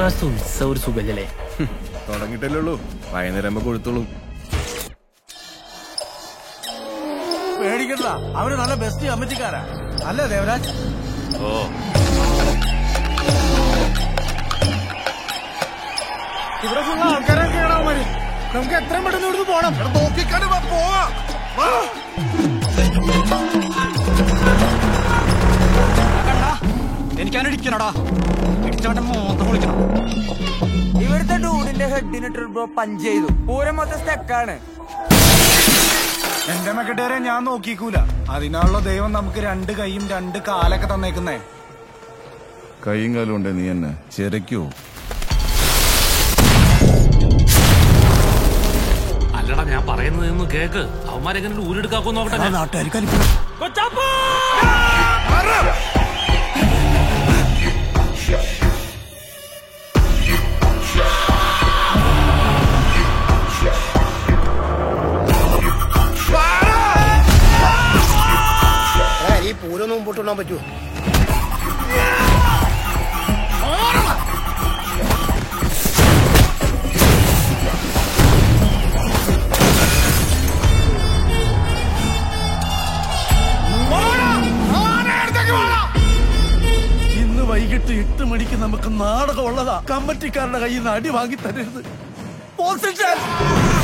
ഇപ്രാവശ്യത്തെ ഉത്സവം ഒരു സുഖല്ലേ തുടങ്ങിയിട്ടല്ലേ ഉള്ളൂ വൈകുന്നേരം ആകുമ്പോ കൊഴുത്തോളൂ പേടിക്കണ്ട അവര് നല്ല ബെസ്റ്റ് കമ്മിറ്റിക്കാരാ അല്ലേ ദേവരാജ് ഓ ഇവിടെ ഫുള്ള ആൾക്കാരൊക്കെ മതി നമുക്ക് എത്രയും പെട്ടെന്ന് ഇവിടുന്ന് പോണം നോക്കിക്കാണ്ട് വാ, പോവാ വാ. എനിക്കാനിടിക്കണടാ ഇടിച്ചവന്റെ മോന്തം വിളിക്കണം ഇവിടുത്തെ ഡൂഡിന്റെ ഹെഡിനിട്ട് ബ്രോ പഞ്ച് ചെയ്തു പൂരം മൊത്തം സ്റ്റക്കാണ് എന്റെ മെക്കട്ടേരെ ഞാൻ നോക്കിക്കൂല അതിനുള്ള ദൈവം നമുക്ക് രണ്ട് കൈയും രണ്ട് കാലൊക്കെ തന്നേക്കുന്നേ കൈയും കാലും ഉണ്ടേ നീ എന്നെ ചെരക്കോ അല്ലടാ ഞാൻ പറയുന്നത് ഒന്ന് കേക്ക് അവന്മാരെങ്ങനെ ഊരെടുക്കാക്കോ നോക്കട്ടെ ഞാൻ. നാട്ടുകാർ കലിപ്പിക്കും ഈ പൂരം മുമ്പോട്ട് കൊണ്ടാൻ പറ്റുമോ ഇന്ന് വൈകിട്ട് എട്ട് മണിക്ക് നമുക്ക് നാടകം ഉള്ളതാ കമ്മിറ്റിക്കാരുടെ കയ്യിൽ നിന്ന് അടി വാങ്ങി തരരുത് പോസിഷൻ